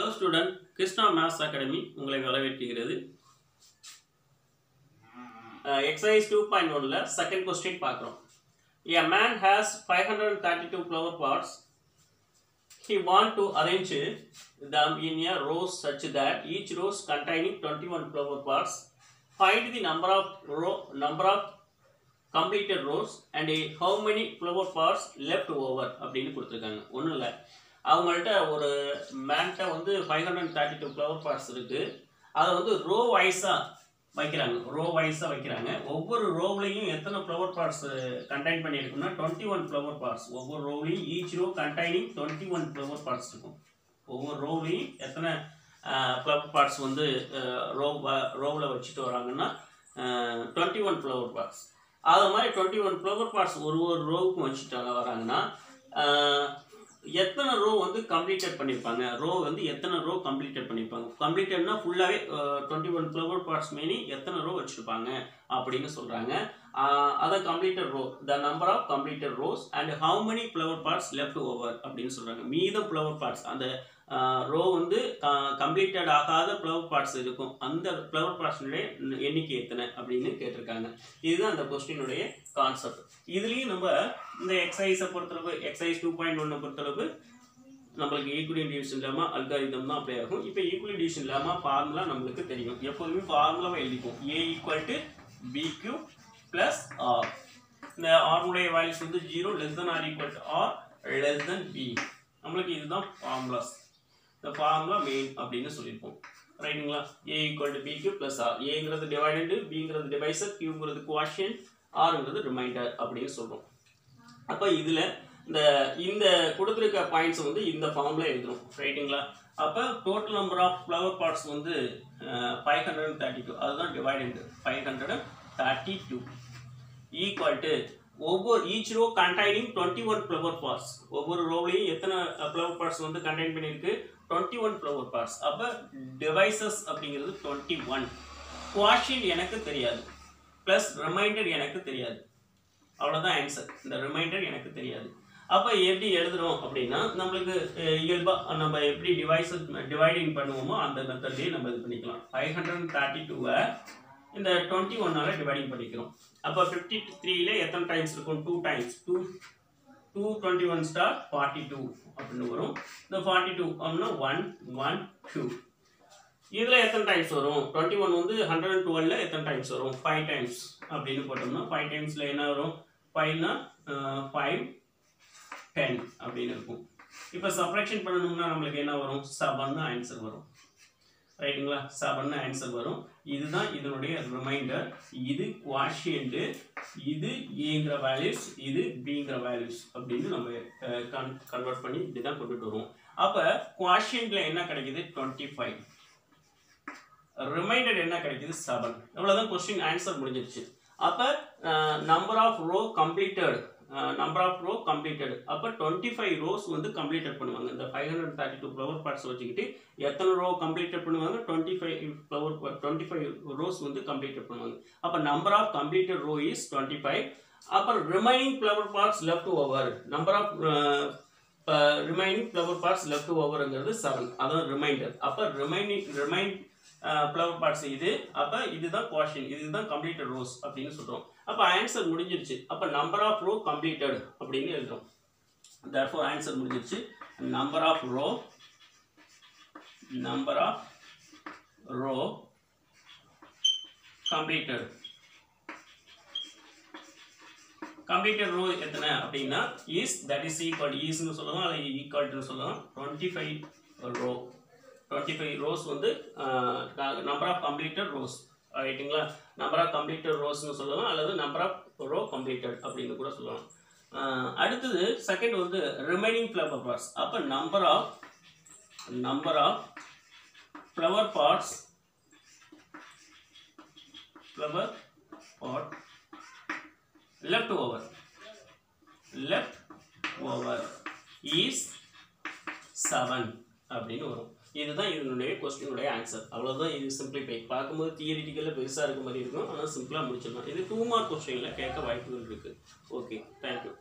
Hello student Krishna maths academy உங்களை வரவேற்கிறது exercise two point ஒன்ல செகண்ட் கொஸ்டின் பார்க்குறோம் A man has 532 flower pots. He want to arrange them in a rows such that each rows containing 21 flower pots. Find the number of row number of completed rows and a how many flower pots left over அப்படின்னு கொடுத்துருக்காங்க ஒன்றும் இல்லை அவங்கள்ட்ட ஒரு மேன்ட்ட வந்து five hundred thirty two flower parts இருக்குது அதை வந்து ரோ வைஸாக வைக்கிறாங்க ரோ வைஸாக வைக்கிறாங்க ஒவ்வொரு ரோவ்லையும் எத்தனை ஃப்ளவர் பார்ட்ஸ் கண்டைன் பண்ணியிருக்குன்னா டுவெண்ட்டி ஒன் ஃப்ளவர் பார்ட்ஸ் ஒவ்வொரு ரோவ்லையும் each row containing twenty one flower parts இருக்கும் ஒவ்வொரு ரோவ்லையும் எத்தனை ஃப்ளவர் பார்ட்ஸ் வந்து ரோ ரோவில் வச்சுட்டு வராங்கன்னா டுவெண்ட்டி ஒன் ஃப்ளவர் பார்ட்ஸ் அது மாதிரி டுவெண்ட்டி ஒன் ஃப்ளவர் பார்ட்ஸ் ஒரு ஒரு ரோவுக்கும் வச்சுட்டு வராங்கன்னா ஆஹ், எத்தனை ரோ வந்து கம்ப்ளீட்டட் பண்ணியிருப்பாங்க ரோ வந்து எத்தனை ரோ கம்ப்ளீட்டட் பண்ணியிருப்பாங்க கம்ப்ளீட்டட்னா ஃபுல்லாகவே டுவெண்ட்டி ஒன் ஃப்ளவர் பார்ட்ஸ் மீனி எத்தனை ரோ வச்சுருப்பாங்க அப்படின்னு சொல்கிறாங்க அதான் completed row the number of completed rows and how many flower parts left over அப்படின்னு சொல்கிறாங்க மீதம் ஃப்ளவர் பார்ட்ஸ் அந்த ரோ வந்து கம்ப்ளீட்டட் ஆகாத ஃப்ளவர் பார்ட்ஸ் இருக்கும் அந்த ஃப்ளவர் பார்ட்ஸினுடைய எண்ணிக்கை எத்தனை அப்படின்னு கேட்டிருக்காங்க இதுதான் அந்த கொஸ்டினுடைய கான்செப்ட் இதுலேயும் நம்ம இந்த எக்ஸசைஸை பொறுத்தளவு எக்ஸசைஸ் டூ பாயிண்ட் ஒன்னை பொறுத்தளவு நம்மளுக்கு ஈக்குவலி டிவிஷன் இல்லாமல் அல்காரிதம் தான் அப்ளை ஆகும் இப்போ ஈக்குவலி டிவிஷன் இல்லாமல் ஃபார்முலா நம்மளுக்கு தெரியும் எப்போதுமே ஃபார்முலாவை எழுதிப்போம் A equal to BQ plus R இந்த ஆர்முடைய வேல்யூஸ் வந்து zero less than R equal to R less than B நம்மளுக்கு இதுதான் ஃபார்முலாஸ் இந்த ஃபார்முலா மெயின் அப்படின்னு சொல்லியிருப்போம் ரைட்டுங்களா A equal to BQ plus R ஏங்கிறது டிவைடண்டு பிங்கிறது டிவைசர் கியூங்கிறது குவாஷன் ஆருங்கிறது ரிமைண்டர் அப்படின்னு சொல்கிறோம் அப்போ இதில் இந்த இந்த கொடுத்துருக்க பாயிண்ட்ஸ் வந்து இந்த ஃபார்மில் எழுதுறோம் ரைட்டுங்களா அப்போ total number of flower parts வந்து ஃபைவ் ஹண்ட்ரட் தேர்ட்டி டூ அதுதான் dividend five hundred thirty two equal to ஒவ்வொரு each row containing twenty one flower parts ஒவ்வொரு ரோலையும் எத்தனை ஃப்ளவர் பார்ட்ஸ் வந்து கண்டைன் பண்ணியிருக்கு டுவெண்ட்டி ஒன் ஃப்ளவர் பார்ட்ஸ் அப்போ டிவைசஸ் அப்படிங்கிறது டுவெண்ட்டி ஒன் குவாஷன் எனக்கு தெரியாது ப்ளஸ் ரிமைண்டர் எனக்கு தெரியாது அவ்வளோதான் ஆன்சர் இந்த ரிமைண்டர் எனக்கு தெரியாது அப்போ எப்படி எழுதுறோம் அப்படின்னா நம்மளுக்கு அஹ், இயல்பா நம்ம எப்படி டிவைஸ் டிவைடிங் பண்ணுவோமோ அந்த மெத்தட்லேயே நம்ம இது பண்ணிக்கலாம் ஃபைவ் ஹண்ட்ரட் தேர்ட்டி டூவை இந்த டுவெண்ட்டி ஒன்னால டிவைடிங் பண்ணிக்கிறோம் அப்போ ஃபிஃப்டி த்ரீல எத்தனை டைம்ஸ் இருக்கும் two times two two twenty one star forty two அப்படின்னு வரும் இந்த ஃபார்ட்டி டூ அப்படின்னா ஒன் ஒன் டூ இதில் எத்தனை டைம்ஸ் வரும் டுவெண்ட்டி ஒன் வந்து ஹண்ட்ரட் அண்ட் டுவெல்ல எத்தனை டைம்ஸ் வரும் ஃபைவ் டைம்ஸ் அப்படின்னு போட்டோம்னா ஃபைவ் டைம்ஸில் என்ன வரும் ஃபைவ்னா ஃபைவ் டென் அப்படின்னு இருக்கும் இப்போ சப்ராக்ஷன் பண்ணணும்னா நம்மளுக்கு என்ன வரும் செவன் ஆன்சர் வரும் ரைட்டுங்களா செவன் ஆன்சர் வரும் இதுதான் இதனுடைய ரிமைண்டர் இது குவாஷியன்ட்டு இது ஏங்கிற வேல்யூஸ் இது பிங்கிற வேல்யூஸ் அப்படின்னு நம்ம கன்வெர்ட் பண்ணி இப்படி தான் கொண்டுட்டு வருவோம் அப்போ குவாஷியன்ட்ல என்ன கிடைக்குது டுவெண்ட்டி ஃபைவ் ரிமைண்டர் என்ன கிடைக்குது செவன் இவ்வளோதான் கொஸ்டின் ஆன்சர் முடிஞ்சிருச்சு அப்போ number of row completed number of row completed அப்போ டுவெண்ட்டி ஃபைவ் ரோஸ் வந்து கம்ப்ளீட்டட் பண்ணுவாங்க இந்த five hundred thirty two flower parts வச்சுக்கிட்டு எத்தனை ரோ கம்ப்ளீட்டட் பண்ணுவாங்க twenty five flower twenty five rows வந்து கம்ப்ளீட்டட் பண்ணுவாங்க அப்போ number of completed row is twenty five அப்புறம் remaining flower parts left over number of remaining flower parts left ஓவருங்கிறது seven அதான் remainder அப்போ ரிமைனிங் ரிமைண்ட் ஃப்ளவர் பார்ட்ஸ் இது அப்போ இதுதான் குவாஷன் இதுதான் கம்ப்ளீட்டட் ரோஸ் அப்படின்னு சொல்கிறோம் அப்போ ஆன்சர் முடிஞ்சிருச்சு அப்போ நம்பர் ஆஃப் ரோ கம்ப்ளீட்டட் அப்படின்னு எழுதுறோம் therefore ஆன்சர் முடிஞ்சிருச்சு number of row number of row completed completed row எத்தனை அப்படின்னா இஸ் தட் இஸ் ஈக்குவல் ஈஸ்னு சொல்லலாம் அல்லது ஈக்குவல்னு சொல்லலாம் twenty five row twenty five rows வந்து நம்பர் ஆஃப் கம்ப்ளீட்டட் ரோஸ் ரைட்டுங்களா நம்பர் ஆஃப் கம்ப்ளீட்டட் ரோஸ்னு சொல்லலாம் அல்லது நம்பர் ஆஃப் ரோ கம்ப்ளீட்டட் அப்படின்னு கூட சொல்லலாம் அஹ், அடுத்தது செகண்ட் வந்து ரிமைனிங் ஃப்ளவர் பார்ட்ஸ் அப்போ number of number of flower parts flower part left over left over is 7 அப்படின்னு வரும் இதுதான் இதனுடைய கொஸ்டினுடைய ஆன்சர் அவ்வளோதான் இது சிம்பிளிஃபை பார்க்கும்போது தியரிட்டிக்கலில் பெருசாக இருக்க மாதிரி இருக்கும் ஆனால் சிம்பிளாக முடிச்சிடலாம் இது டூ மார்க் கொஸ்டினில் கேட்க வாய்ப்புகள் இருக்குது ஓகே தேங்க்யூ